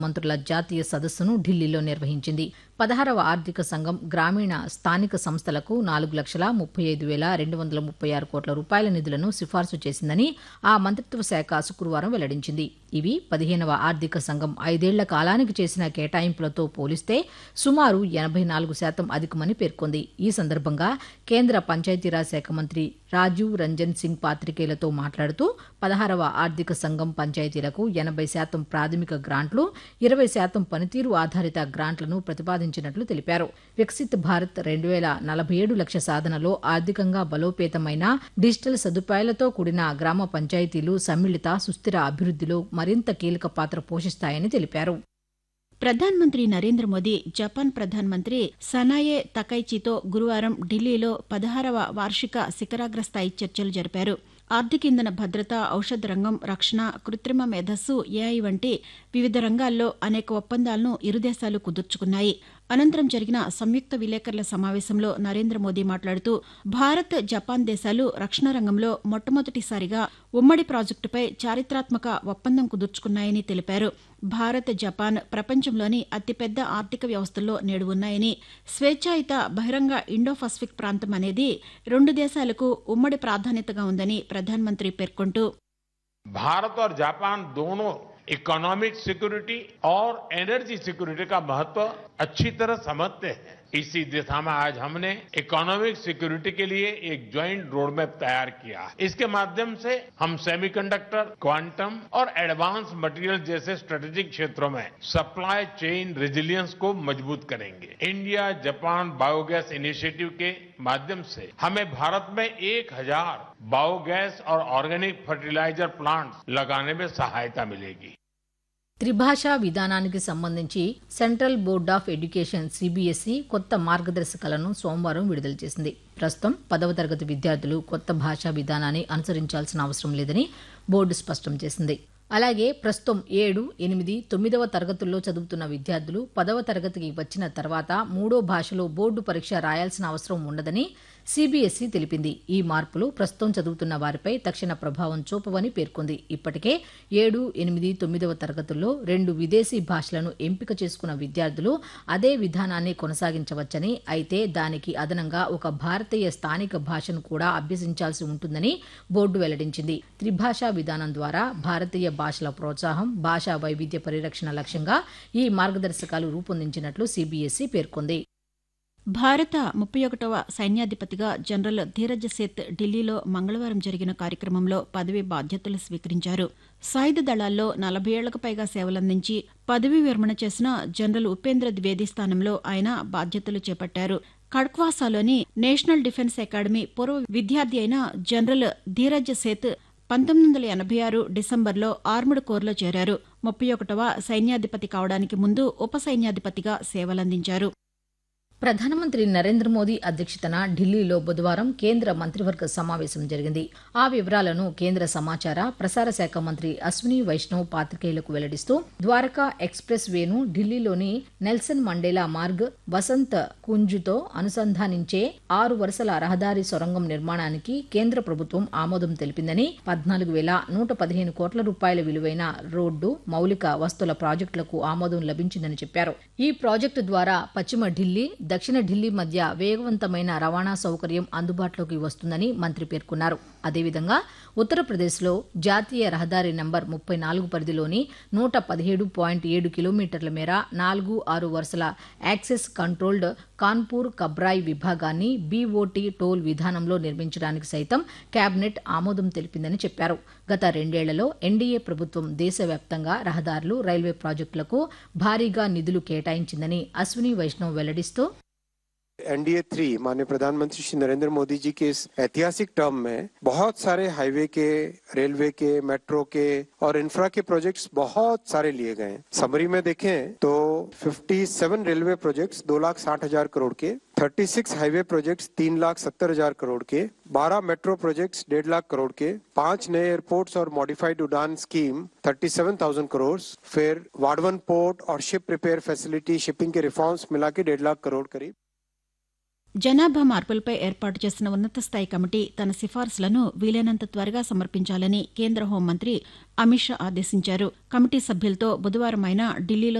మంత్రుల జాతీయ సదస్సును ఢిల్లీలో నిర్వహించింది పదహారవ ఆర్థిక సంఘం గ్రామీణ స్థానిక సంస్థలకు నాలుగు లక్షల ముప్పై ఐదు వేల రెండు వందల ముప్పై ఆరు కోట్ల రూపాయల నిధులను సిఫార్సు చేసిందని ఆ మంత్రిత్వ శాఖ శుక్రవారం వెల్లడించింది ఇవి పదిహేనవ ఆర్థిక సంఘం ఐదేళ్ల కాలానికి చేసిన కేటాయింపులతో పోలిస్తే సుమారు ఎనభై నాలుగు శాతం అధికమని పేర్కొంది ఈ సందర్భంగా కేంద్ర పంచాయతీరాజ్ శాఖ మంత్రి రాజీవ్ రంజన్ సింగ్ పాత్రికేయులతో మాట్లాడుతూ పదహారవ ఆర్థిక సంఘం పంచాయతీలకు ఎనభై శాతం ప్రాథమిక గ్రాంట్లు ఇరవై శాతం పనితీరు ఆధారిత గ్రాంట్లను ప్రతిపాదించినట్లు తెలిపారు వికసిత్ భారత్ రెండు వేల నలభై ఏడు లక్ష్య సాధనలో ఆర్థికంగా బలోపేతమైన డిజిటల్ సదుపాయాలతో కూడిన గ్రామ పంచాయతీలు సమ్మిళిత సుస్థిర అభివృద్ధిలో మరింత కీలక పాత్ర పోషిస్తాయని తెలిపారు ప్రధానమంత్రి నరేంద్ర మోదీ జపాన్ ప్రధానమంత్రి సనాయే తకైచితో గురువారం ఢిల్లీలో పదహారవ వార్షిక శిఖరాగ్ర స్థాయి చర్చలు జరిపారు ఆర్థిక ఇంధన భద్రత ఔషధ రంగం రక్షణ కృత్రిమ మేధస్సు ఏఐ వంటి వివిధ రంగాల్లో అనేక ఒప్పందాలను ఇరు దేశాలు కుదుర్చుకున్నాయి అనంతరం జరిగిన సంయుక్త విలేకరుల సమావేశంలో నరేంద్ర మోదీ మాట్లాడుతూ భారత్ జపాన్ దేశాలు రక్షణ రంగంలో మొట్టమొదటిసారిగా ఉమ్మడి ప్రాజెక్టుపై చారిత్రాత్మక ఒప్పందం కుదుర్చుకున్నాయని తెలిపారు భారత్ జపాన్ ప్రపంచంలోని అతిపెద్ద ఆర్థిక వ్యవస్థల్లో నేడు ఉన్నాయని స్వేచ్ఛాయుత బహిరంగ ఇండో పసిఫిక్ ప్రాంతం అనేది రెండు దేశాలకు ఉమ్మడి ప్రాధాన్యతగా ఉందని ప్రధానమంత్రి పేర్కొంటూ भारत और जापान दोनों इकोनॉमिक सिक्योरिटी और एनर्जी सिक्योरिटी का महत्व अच्छी तरह समझते हैं इसी दिशा में आज हमने इकोनॉमिक सिक्योरिटी के लिए एक ज्वाइंट रोड मैप तैयार किया है इसके माध्यम से हम सेमीकंडक्टर क्वांटम और एडवांस मटेरियल जैसे स्ट्रेटेजिक क्षेत्रों में सप्लाई चेन रेजिलियंस को मजबूत करेंगे इंडिया जापान बायोगैस इनिशिएटिव के माध्यम से हमें भारत में एक हजार बायोगैस और ऑर्गेनिक फर्टिलाइजर प्लांट्स लगाने में सहायता मिलेगी త్రిభాషా విధానానికి సంబంధించి central board of education CBSE కొత్త మార్గదర్శకాలను సోమవారం విడుదల చేసింది ప్రస్తుతం పదవ తరగతి విద్యార్థులు కొత్త భాషా విధానాన్ని అనుసరించాల్సిన అవసరం లేదని బోర్డు స్పష్టం చేసింది అలాగే ప్రస్తుతం ఏడు ఎనిమిది తొమ్మిదవ తరగతుల్లో చదువుతున్న విద్యార్థులు పదవ తరగతికి వచ్చిన తర్వాత మూడో భాషలో బోర్డు పరీక్ష రాయాల్సిన అవసరం ఉండదని సిబిఎస్ఈ తెలిపింది ఈ మార్పులు ప్రస్తుతం చదువుతున్న వారిపై తక్షణ ప్రభావం చూపవని పేర్కొంది ఇప్పటికే ఏడు ఎనిమిది తొమ్మిదవ తరగతుల్లో రెండు విదేశీ భాషలను ఎంపిక చేసుకున్న విద్యార్థులు అదే విధానాన్ని కొనసాగించవచ్చని అయితే దానికి అదనంగా ఒక భారతీయ స్థానిక భాషను కూడా అభ్యసించాల్సి ఉంటుందని బోర్డు వెల్లడించింది త్రిభాషా విధానం ద్వారా భారతీయ భాషల ప్రోత్సాహం భాషా వైవిధ్య పరిరక్షణ లక్ష్యంగా ఈ మార్గదర్శకాలు రూపొందించినట్లు సిబిఎస్ఈ పేర్కొంది భారత ముప్పై ఒకటవ సైన్యాధిపతిగా జనరల్ ధీరజ్ సేత్ ఢిల్లీలో మంగళవారం జరిగిన కార్యక్రమంలో పదవి బాధ్యతలు స్వీకరించారు సాయుధ దళాల్లో నలభై ఏళ్లకు పైగా సేవలందించి పదవీ విరమణ చేసిన జనరల్ ఉపేంద్ర ద్వివేది స్థానంలో ఆయన బాధ్యతలు చేపట్టారు ఖడ్క్వాసాలోని నేషనల్ డిఫెన్స్ అకాడమీ పూర్వ విద్యార్థి అయిన జనరల్ ధీరజ్ సేత్ పంతొమ్మిది వందల ఎనభై ఆరు డిసెంబర్లో ఆర్ముడ్ కోర్లో చేరారు ముప్పై ఒకటవ సైన్యాధిపతి కావడానికి ముందు ఉప సైన్యాధిపతిగా సేవలందించారు ప్రధానమంత్రి నరేంద్ర మోదీ అధ్యక్షతన ఢిల్లీలో బుధవారం కేంద్ర మంత్రివర్గ సమావేశం జరిగింది ఆ వివరాలను కేంద్ర సమాచార ప్రసార శాఖ మంత్రి అశ్విని వైష్ణవ్ పాత్రికేయులకు వెల్లడిస్తూ ద్వారకా ఎక్స్ప్రెస్ వేను ఢిల్లీలోని నెల్సన్ మండేలా మార్గ్ వసంత్ కుంజుతో అనుసంధానించే ఆరు వరుసల రహదారి సొరంగం నిర్మాణానికి కేంద్ర ప్రభుత్వం ఆమోదం తెలిపిందని పద్నాలుగు వేల నూట పదిహేను కోట్ల రూపాయల విలువైన రోడ్డు మౌలిక వస్తుల ప్రాజెక్టులకు ఆమోదం లభించిందని చెప్పారు ఈ ప్రాజెక్టు ద్వారా పశ్చిమ ఢిల్లీ దక్షిణ ఢిల్లీ మధ్య వేగవంతమైన రవాణా సౌకర్యం అందుబాటులోకి వస్తుందని మంత్రి పేర్కొన్నారు అదేవిధంగా ఉత్తరప్రదేశ్లో జాతీయ రహదారి నంబర్ ముప్పై నాలుగు పరిధిలోని నూట పదిహేడు పాయింట్ ఏడు కిలోమీటర్ల మేర నాలుగు ఆరు వరుసల యాక్సెస్ కంట్రోల్డ్ కాన్పూర్ కబ్రాయ్ విభాగాన్ని బీఓటీ టోల్ విధానంలో నిర్మించడానికి సైతం కేబినెట్ ఆమోదం తెలిపిందని చెప్పారు గత రెండేళ్లలో ఎన్డీఏ ప్రభుత్వం దేశవ్యాప్తంగా రహదారులు రైల్వే ప్రాజెక్టులకు భారీగా నిధులు కేటాయించిందని అశ్విని వైష్ణవ్ వెల్లడిస్తూ एनडीए थ्री माननीय प्रधानमंत्री श्री नरेंद्र मोदी जी के इस ऐतिहासिक टर्म में बहुत सारे हाईवे के रेलवे के मेट्रो के और इंफ्रा के प्रोजेक्ट्स बहुत सारे लिए गए हैं समरी में देखें तो 57 रेलवे प्रोजेक्ट्स दो लाख साठ हजार करोड़ के 36 हाईवे प्रोजेक्ट्स तीन लाख सत्तर हजार करोड़ के 12 मेट्रो प्रोजेक्ट्स डेढ़ लाख करोड़ के पांच नए एयरपोर्ट्स और मॉडिफाइड उड़ान स्कीम 37,000 करोड़ फिर वाडवन पोर्ट और शिप रिपेयर फैसिलिटी शिपिंग के रिफॉर्म्स मिला के डेढ़ लाख करोड़ करीब జనాభా మార్పులపై ఏర్పాటు చేసిన ఉన్నత స్థాయి కమిటీ తన సిఫార్సులను వీలైనంత త్వరగా సమర్పించాలని కేంద్ర హోంమంత్రి అమిత్ షా ఆదేశించారు కమిటీ సభ్యులతో బుధవారం ఆయన ఢిల్లీలో